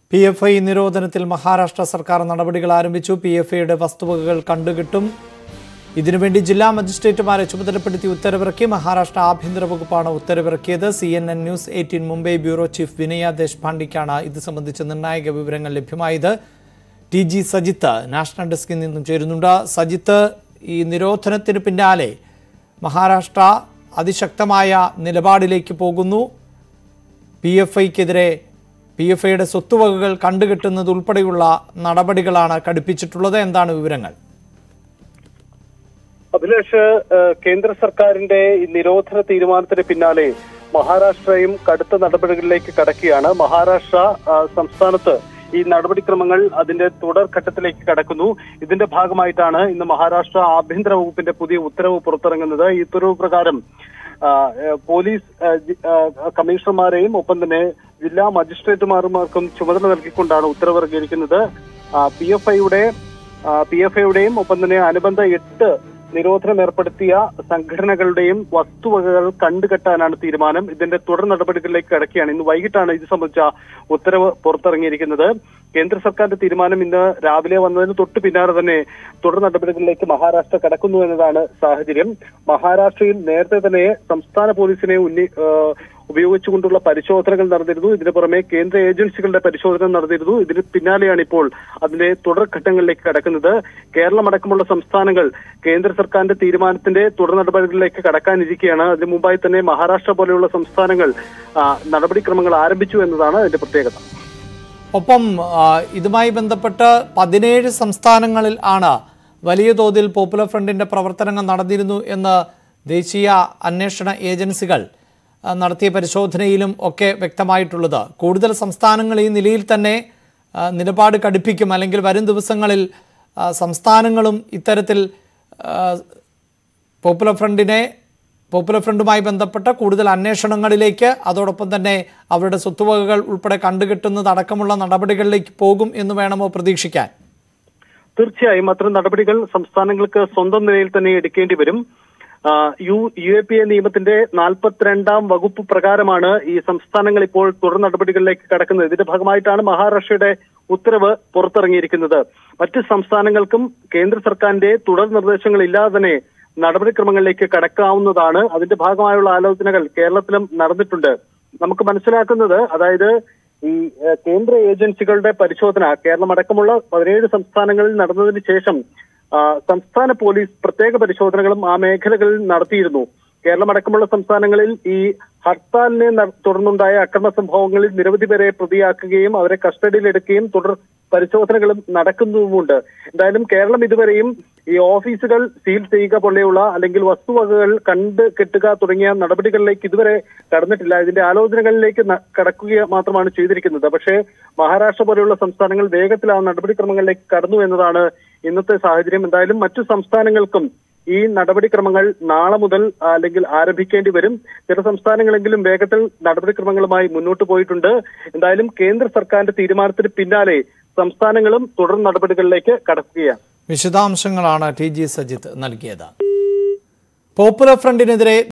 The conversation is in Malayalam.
പി എഫ് ഐ നിരോധനത്തിൽ മഹാരാഷ്ട്ര സർക്കാർ നടപടികൾ ആരംഭിച്ചു പി എഫ് ഐയുടെ വസ്തുവകകൾ കണ്ടുകിട്ടും ഇതിനുവേണ്ടി ജില്ലാ മജിസ്ട്രേറ്റുമാരെ ചുമതലപ്പെടുത്തി ഉത്തരവിറക്കി മഹാരാഷ്ട്ര ആഭ്യന്തര വകുപ്പാണ് ഉത്തരവിറക്കിയത് C N N news eighteen Mumbai bureau chief Vinaya ദേശ്പാണ്ഡിക്കാണ് ഇത് സംബന്ധിച്ച നിർണായക വിവരങ്ങൾ ലഭ്യമായത് ടി ജി സജിത്ത് നാഷണൽ ഡെസ്കിൽ നിന്നും ചേരുന്നുണ്ട് സജിത്ത് ഈ നിരോധനത്തിന് പിന്നാലെ മഹാരാഷ്ട്ര അതിശക്തമായ നിലപാടിലേക്ക് പോകുന്നു പി എഫ് ഐക്കെതിരെ പി എഫ് ഐയുടെ സ്വത്തുവകകൾ കണ്ടുകെട്ടുന്നത് ഉൾപ്പെടെയുള്ള നടപടികളാണ് കടുപ്പിച്ചിട്ടുള്ളത് എന്താണ് വിവരങ്ങൾ അഭിലാഷ് ഏഹ്, കേന്ദ്ര സർക്കാരിന്റെ ഈ നിരോധന തീരുമാനത്തിന് പിന്നാലെ മഹാരാഷ്ട്രയും കടുത്ത നടപടികളിലേക്ക് കടക്കുകയാണ് മഹാരാഷ്ട്ര ആ, സംസ്ഥാനത്ത് ഈ നടപടിക്രമങ്ങൾ അതിന്റെ തുടർഘട്ടത്തിലേക്ക് കടക്കുന്നു ഇതിന്റെ ഭാഗമായിട്ടാണ് ഇന്ന് മഹാരാഷ്ട്ര ആഭ്യന്തര വകുപ്പിന്റെ പുതിയ ഉത്തരവ് പുറത്തിറങ്ങുന്നത് ഈ ഉത്തരവ് പ്രകാരം ആ, ഏഹ്, പോലീസ് ആ, ജി- ആ, കമ്മീഷണർമാരെയും ഒപ്പം തന്നെ ജില്ലാ മജിസ്ട്രേറ്റുമാർക്കും ചുമതല നൽകിക്കൊണ്ടാണ് ഉത്തരവിറങ്ങിയിരിക്കുന്നത് പി എഫ് ഐയുടെ പി എഫ് ഐയുടെയും ഒപ്പം തന്നെ അനുബന്ധ എട്ട് നിരോധനം ഏർപ്പെടുത്തിയ സംഘടനകളുടെയും വസ്തുവകകൾ കണ്ടുകെട്ടാനാണ് തീരുമാനം ഇതിന്റെ തുടർ നടപടികളിലേക്ക് കടക്കുകയാണ് ഇന്ന് വൈകിട്ടാണ് ഇത് സംബന്ധിച്ച ഉത്തരവ് പുറത്തിറങ്ങിയിരിക്കുന്നത് കേന്ദ്ര സർക്കാരിന്റെ തീരുമാനം ഇന്ന് രാവിലെ വന്നതിന് തൊട്ട് പിന്നാലെ തന്നെ തുടർ നടപടികളിലേക്ക് മഹാരാഷ്ട്ര കടക്കുന്നു എന്നതാണ് സാഹചര്യം മഹാരാഷ്ട്രയിൽ നേരത്തെ തന്നെ സംസ്ഥാന പോലീസിനെ ഉന്നി ഏഹ് ഉപയോഗിച്ചുകൊണ്ടുള്ള പരിശോധനകൾ നടന്നിരുന്നു ഇതിനു പുറമെ കേന്ദ്ര ഏജൻസികളുടെ പരിശോധന നടന്നിരുന്നു ഇതിന് പിന്നാലെയാണ് ഇപ്പോൾ അതിന്റെ തുടർഘട്ടങ്ങളിലേക്ക് കടക്കുന്നത് കേരളമടക്കമുള്ള സംസ്ഥാനങ്ങൾ കേന്ദ്ര സർക്കാരിന്റെ തീരുമാനത്തിന്റെ തുടർ നടപടികളിലേക്ക് കടക്കാനിരിക്കുകയാണ് അതിനു മുമ്പായി തന്നെ മഹാരാഷ്ട്ര പോലെയുള്ള സംസ്ഥാനങ്ങൾ ആ, നടപടിക്രമങ്ങൾ ആരംഭിച്ചു എന്നതാണ് അതിന്റെ പ്രത്യേകത ഒപ്പം ആ, ഇതുമായി ബന്ധപ്പെട്ട് പതിനേഴ് സംസ്ഥാനങ്ങളിൽ ആണ് വലിയ തോതിൽ പോപ്പുലർ ഫ്രണ്ടിന്റെ പ്രവർത്തനങ്ങൾ നടന്നിരുന്നു എന്ന് ദേശീയ അന്വേഷണ ഏജൻസികൾ ആ, നടത്തിയ പരിശോധനയിലും ഒക്കെ വ്യക്തമായിട്ടുള്ളത് കൂടുതൽ സംസ്ഥാനങ്ങൾ ഈ നിലയിൽ തന്നെ ആ, നിലപാട് കടുപ്പിക്കും അല്ലെങ്കിൽ വരും ദിവസങ്ങളിൽ ആ, സംസ്ഥാനങ്ങളും ഇത്തരത്തിൽ ആ, പോപ്പുലർ ഫ്രണ്ടിനെ പോപ്പുലർ ഫ്രണ്ടുമായി ബന്ധപ്പെട്ട കൂടുതൽ അന്വേഷണങ്ങളിലേക്ക് അതോടൊപ്പം തന്നെ അവരുടെ സ്വത്തുവകകൾ ഉൾപ്പെടെ കണ്ടുകെട്ടുന്നത് അടക്കമുള്ള നടപടികളിലേക്ക് പോകും എന്ന് വേണമോ പ്രതീക്ഷിക്കാൻ തീർച്ചയായും അത്തരം നടപടികൾ സംസ്ഥാനങ്ങൾക്ക് സ്വന്തം നിലയിൽ തന്നെ എടുക്കേണ്ടി വരും ആ, U U A P A നിയമത്തിന്റെ നാൽപ്പത്തിരണ്ടാം വകുപ്പ് പ്രകാരമാണ് ഈ സംസ്ഥാനങ്ങൾ ഇപ്പോൾ തുടർ നടപടികളിലേക്ക് കടക്കുന്നത് ഇതിന്റെ ഭാഗമായിട്ടാണ് മഹാരാഷ്ട്രയുടെ ഉത്തരവ് പുറത്തിറങ്ങിയിരിക്കുന്നത് മറ്റ് സംസ്ഥാനങ്ങൾക്കും കേന്ദ്ര സർക്കാരിന്റെ തുടർ നിർദ്ദേശങ്ങൾ ഇല്ലാതെ തന്നെ നടപടിക്രമങ്ങളിലേക്ക് കടക്കാവുന്നതാണ് അതിന്റെ ഭാഗമായുള്ള ആലോചനകൾ കേരളത്തിലും നടന്നിട്ടുണ്ട് നമുക്ക് മനസ്സിലാക്കുന്നത് അതായത് ഈ ഏഹ്, കേന്ദ്ര ഏജൻസികളുടെ പരിശോധന കേരളം അടക്കമുള്ള പതിനേഴ് സംസ്ഥാനങ്ങളിൽ നടന്നതിന് ശേഷം ആ, സംസ്ഥാന പോലീസ് പ്രത്യേക പരിശോധനകളും ആ മേഖലകളിൽ നടത്തിയിരുന്നു കേരളം അടക്കമുള്ള സംസ്ഥാനങ്ങളിൽ ഈ ഹർത്താലിനെ ന- തുടർന്നുണ്ടായ അക്രമ സംഭവങ്ങളിൽ നിരവധി പേരെ പ്രതിയാക്കുകയും അവരെ കസ്റ്റഡിയിലെടുക്കുകയും തുടർ പരിശോധനകളും നടക്കുന്നുമുണ്ട് എന്തായാലും കേരളം ഇതുവരെയും ഈ ഓഫീസുകൾ സീൽ ചെയ്യുക പോലെയുള്ള അല്ലെങ്കിൽ വസ്തുവകകൾ കണ്ട് കെട്ടുക തുടങ്ങിയ നടപടികളിലേക്ക് ഇതുവരെ കടന്നിട്ടില്ല ഇതിന്റെ ആലോചനകളിലേക്ക് ന- കടക്കുക മാത്രമാണ് ചെയ്തിരിക്കുന്നത് പക്ഷേ മഹാരാഷ്ട്ര പോലെയുള്ള സംസ്ഥാനങ്ങൾ വേഗത്തിൽ ആ നടപടിക്രമങ്ങളിലേക്ക് കടന്നു എന്നതാണ് ഇന്നത്തെ സാഹചര്യം എന്തായാലും മറ്റു സംസ്ഥാനങ്ങൾക്കും ഈ നടപടിക്രമങ്ങൾ നാളെ മുതൽ ആ, അല്ലെങ്കിൽ ആരംഭിക്കേണ്ടി വരും ചില സംസ്ഥാനങ്ങളെങ്കിലും വേഗത്തിൽ നടപടിക്രമങ്ങളുമായി മുന്നോട്ട് പോയിട്ടുണ്ട് എന്തായാലും കേന്ദ്ര സർക്കാരിന്റെ തീരുമാനത്തിന് പിന്നാലെ സംസ്ഥാനങ്ങളും തുടർ നടപടികളിലേക്ക് കടക്കുകയാണ് വിശദാംശങ്ങളാണ് ടി ജി സജിത്ത് നൽകിയത് പോപ്പുലർ ഫ്രണ്ടിനെതിരെ